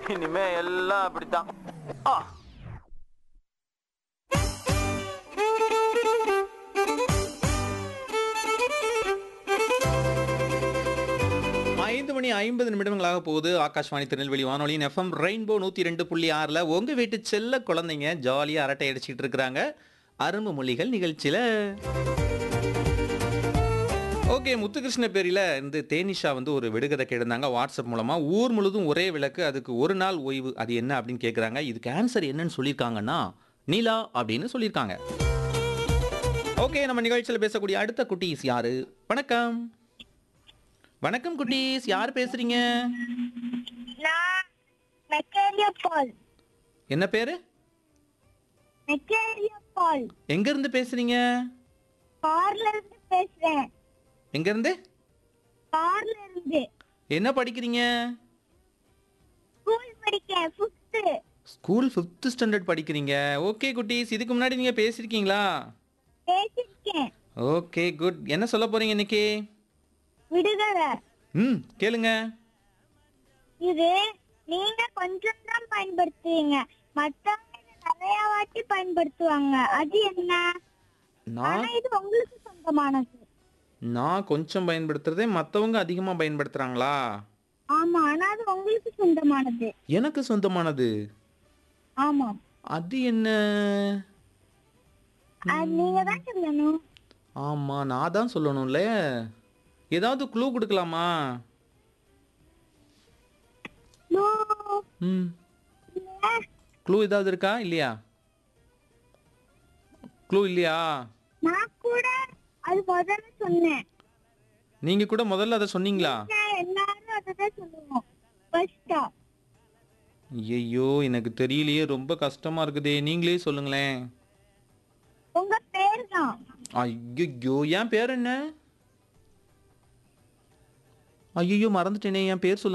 இனிமே எல்லாம் அப்படித்தான் ஆ ஐந்து மணி ஐம்பது நிமிடங்களாக போகுது ஆகாஷ்வாணி திருநெல்வேலி வானொலியின் எஃப்எம் ரெயின்போ நூற்றி ரெண்டு புள்ளி ஆறில் உங்கள் வீட்டு செல்ல குழந்தைங்க ஜாலியாக அரட்டை அடிச்சிட்டு இருக்கிறாங்க அரும்பு மொழிகள் நிகழ்ச்சியில் ஓகே முத்துகிருஷ்ண பேரில் இந்த தேனிஷா வந்து ஒரு விடுகதை கேட்டிருந்தாங்க வாட்ஸ்அப் மூலமாக ஊர் முழுதும் ஒரே விளக்கு அதுக்கு ஒரு நாள் ஓய்வு அது என்ன அப்படின்னு கேட்குறாங்க இதுக்கு ஆன்சர் என்னன்னு சொல்லியிருக்காங்கன்னா நீலா அப்படின்னு சொல்லியிருக்காங்க ஓகே நம்ம நிகழ்ச்சியில் பேசக்கூடிய அடுத்த குட்டீஸ் யாரு வணக்கம் வணக்கம் குட்டீஸ் யார் பேசுறீங்க நான் மெக்கேரியோ பால் என்ன பேரு மெக்கேரியோ பால் எங்க இருந்து பேசுறீங்க கார்ல இருந்து பேசுறேன் எங்க இருந்து கார்ல இருந்து என்ன படிக்கிறீங்க ஸ்கூல் படிக்கேன் ஃபிஃப்த்து ஸ்கூல் ஃபிஃப்த் ஸ்டாண்டர்ட் படிக்கிறீங்க ஓகே குட்டீஸ் இதுக்கு முன்னாடி நீங்க பேசியிருக்கீங்களா பேசிருக்கேன் ஓகே குட் என்ன சொல்ல போறீங்க இன்னைக்கு விடுதலை ம் கேளுங்க இது நீங்க கொஞ்சம் தான் பயன்படுத்துவீங்க மத்தவங்க இதை நிறைய வாட்டி பயன்படுத்துவாங்க அது என்ன நான் ஆனா இது உங்களுக்கு சொந்தமானது நான் கொஞ்சம் பயன்படுத்துறதே மற்றவங்க அதிகமாக பயன்படுத்துறாங்களா ஆமா ஆனா அது உங்களுக்கு சொந்தமானது எனக்கு சொந்தமானது ஆமா அது என்ன அது நீங்க தான் சொல்லணும் ஆமா நான் தான் சொல்லணும்ல ஏதாவது க்ளூ கொடுக்கலாமா நோ, ம் இல்ல. க்ளூ ஏதாவது இருக்கா இல்லையா க்ளூ இல்லையா நான் கூட அது முதல்ல சொன்னேன் நீங்க கூட முதல்ல அதை சொன்னீங்களா நான் எல்லாரும் அததான் சொல்லுவோம் ஃபர்ஸ்டா ஐயோ எனக்கு தெரியலையே ரொம்ப கஷ்டமா இருக்குதே நீங்களே சொல்லுங்களேன் உங்க பேர் தான் ஐயோ என் பேர் என்ன ஐயோ மறந்துட்டேனே என் பேர் சொல்லுங்க